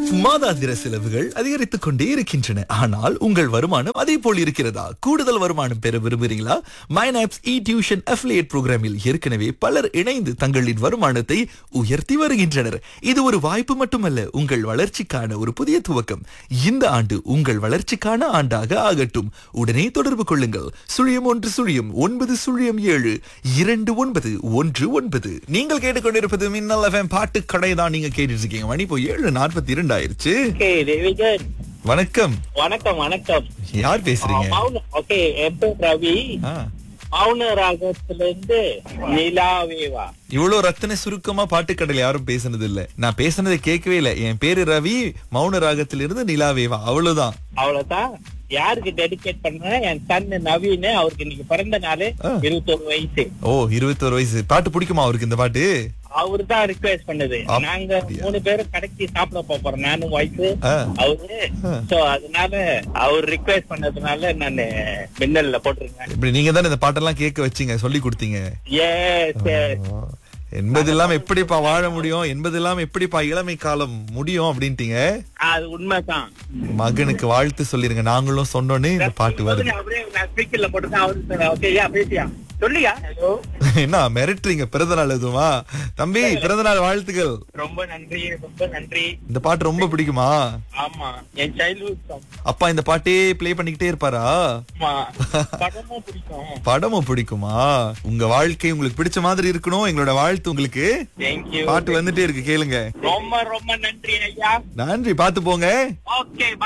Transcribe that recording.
மாதாந்திர செலவுகள் அதிகரித்துக் கொண்டே இருக்கின்றன ஆனால் உங்கள் வருமானம் அதே போல் இருக்கிறதா கூடுதல் வருமானம் பெற விரும்புகிறீங்களா மைனாப்ஸ் இ டியூஷன் அஃபிலியேட் புரோகிராமில் ஏற்கனவே பலர் இணைந்து தங்களின் வருமானத்தை உயர்த்தி வருகின்றனர் இது ஒரு வாய்ப்பு மட்டுமல்ல உங்கள் வளர்ச்சிக்கான ஒரு புதிய துவக்கம் இந்த ஆண்டு உங்கள் வளர்ச்சிக்கான ஆண்டாக ஆகட்டும் உடனே தொடர்பு கொள்ளுங்கள் சுழியம் ஒன்று சுழியம் ஒன்பது சுழியம் ஏழு இரண்டு ஒன்பது ஒன்று ஒன்பது நீங்கள் கேட்டுக்கொண்டிருப்பது மின்னல் எஃப்எம் பாட்டு கடை தான் நீங்க கேட்டுட்டு இருக்கீங்க மணி இப்போ ஏழு நாற்பத்தி இரண்டு ஆயிருச்சு ஓகே தேவிகன் வணக்கம் வணக்கம் வணக்கம் யார் பேசுறீங்க மௌன ஓகே என் பேர் ரவி ஆ, மௌன ராகத்துல இருந்து நிலாவேவா இவ்வளவு ரத்தின சுருக்கமா பாட்டுக்கடையில யாரும் பேசுனது இல்ல நான் பேசுனதை கேட்கவே இல்ல என் பேரு ரவி மௌன ராகத்திலிருந்து நிலாவேவா அவ்வளவுதான் அவ்வளவுதான் யாருக்கு டெடிகேட் பண்றேன் என் சன் நவீன் அவருக்கு இன்னைக்கு பிறந்த நாள் ஆ. இருபத்தொரு வயசு ஓ இருபத்தோரு வயசு பாட்டு பிடிக்குமா அவருக்கு இந்த பாட்டு அவரு தான் ரிக்வெஸ்ட் பண்ணது அப்~ நாங்க மூணு பேரும் கடைக்கு சாப்பிட போறோம் நானும் ஒய்ஃப் ஆ. அவரு சோ அதனால அவர் ரிக்வெஸ்ட் பண்ணதுனால நான் மின்னல்ல போட்டிருக்கேன் இப்படி நீங்க தானே இந்த பாட்டெல்லாம் கேட்க வச்சீங்க சொல்லி கொடுத்தீங்க எஸ் என்பது இல்லாம எப்படிப்பா வாழ முடியும் என்பது இல்லாம எப்படிப்பா இளமை காலம் முடியும் அப்படின்ட்டீங்க அது உண்மைதான் மகனுக்கு வாழ்த்து சொல்லிருங்க நாங்களும் சொன்னோன்னே இந்த பாட்டு வருது அப்படியே நான் ஸ்பீக்கர்ல போட்டு அவரு ஓகேயா பேசியா சொல்லியா ஹலோ என்ன மிரட்டுறீங்க பிறந்த நாள் எதுவுமா தம்பி பிறந்த நாள் வாழ்த்துக்கள் ரொம்ப நன்றி ரொம்ப நன்றி இந்த பாட்டு ரொம்ப பிடிக்குமா ஆமா என் சைல்ட்ஹுட் சாங் அப்பா இந்த பாட்டே ப்ளே பண்ணிக்கிட்டே இருப்பாரா ஆமா படமும் பிடிக்கும் படமும் பிடிக்குமா உங்க வாழ்க்கை உங்களுக்கு பிடிச்ச மாதிரி இருக்கணும் எங்களோட வாழ்த்து உங்களுக்கு தேங்க்யூ பாட்டு வந்துட்டே இருக்கு கேளுங்க ரொம்ப ரொம்ப நன்றி ஐயா நன்றி பாத்து போங்க ஓகே